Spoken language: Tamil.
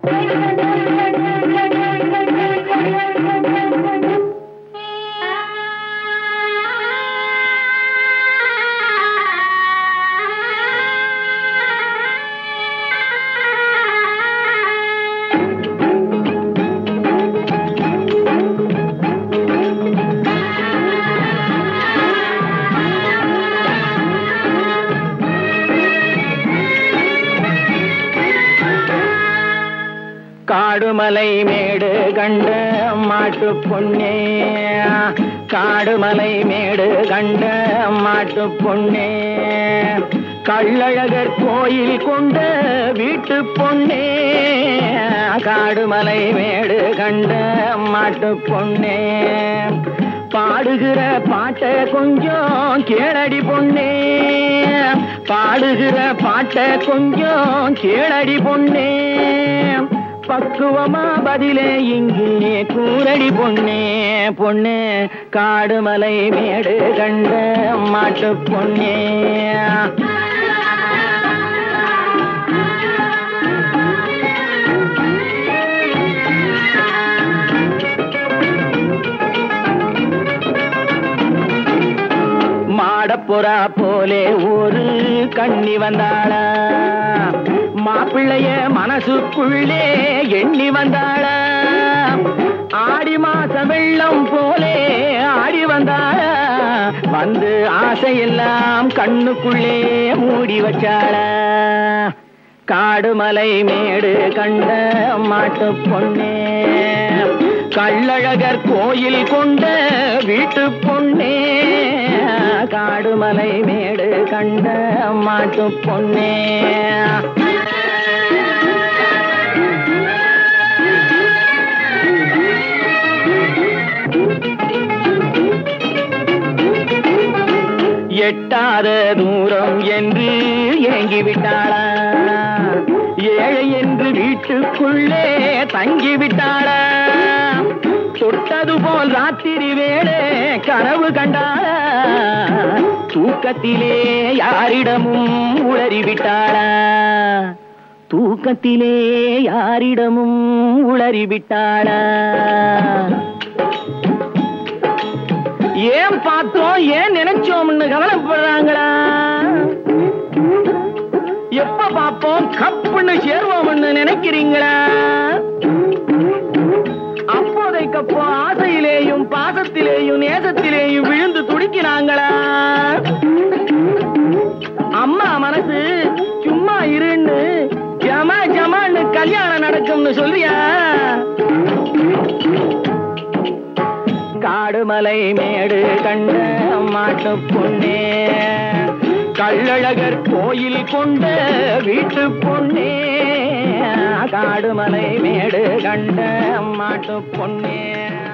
காடுமலை மேடு கண்ட மாட்டு பொன்னே காடுமலை மேடு கண்ட மாட்டு பொன்னே கள்ளழகர் கோயில் கொண்ட வீட்டு பொன்னே காடுமலை மேடு கண்ட மாட்டு பொன்னே பாடுகிற பாட்ட கொஞ்சம் கேளடி பொன்னே பாடுகிற பாட்ட கொஞ்சம் கேளடி பொன்னே பக்குவமா பதிலே இங்கே கூரடி பொன்னே பொண்ணு காடுமலை மேடு கண்ட மாட்டு பொன்னே மாடப்புறா போலே ஒரு கண்ணி வந்தாளா மாப்பிள்ளைய மனசுக்குள்ளே எண்ணி வந்தாளா ஆடி மாச வெள்ளம் போலே ஆடி வந்தாளா வந்து ஆசையெல்லாம் கண்ணுக்குள்ளே மூடி வச்சாளா காடுமலை மேடு கண்ட மாட்டு பொன்னே கள்ளழகர் கோயில் கொண்ட வீட்டு பொன்னே காடுமலை மேடு கண்ட மாட்டு பொன்னே எட்டாத தூரம் என்று ஏங்கிவிட்டாளா ஏழை என்று வீட்டுக்குள்ளே தங்கிவிட்டாளா தொட்டது போல் ராத்திரி வேளே கனவு கண்டாளா தூக்கத்திலே யாரிடமும் உளறிவிட்டாளா தூக்கத்திலே யாரிடமும் உளறிவிட்டாளா ஏன் பார்த்தோம் ஏன் நினைச்சோம்னு கவலைப்படுறாங்களா எப்ப பார்ப்போம் கப்புன்னு சேருவோம்னு நினைக்கிறீங்களா அப்போதைக்கப்போ ஆசையிலேயும் பாசத்திலேயும் நேசத்திலேயும் விழுந்து துடிக்கிறாங்களா அம்மா மனசு சும்மா இருன்னு ஜமா ஜமான்னு கல்யாணம் நடக்கும்னு சொல்றியா காடுமலை மேடு கண்ட மாட்டு பொன்னே கள்ளழகர் கோயில் கொண்ட வீட்டு பொன்னே காடுமலை மேடு கண்ட மாட்டு பொன்னே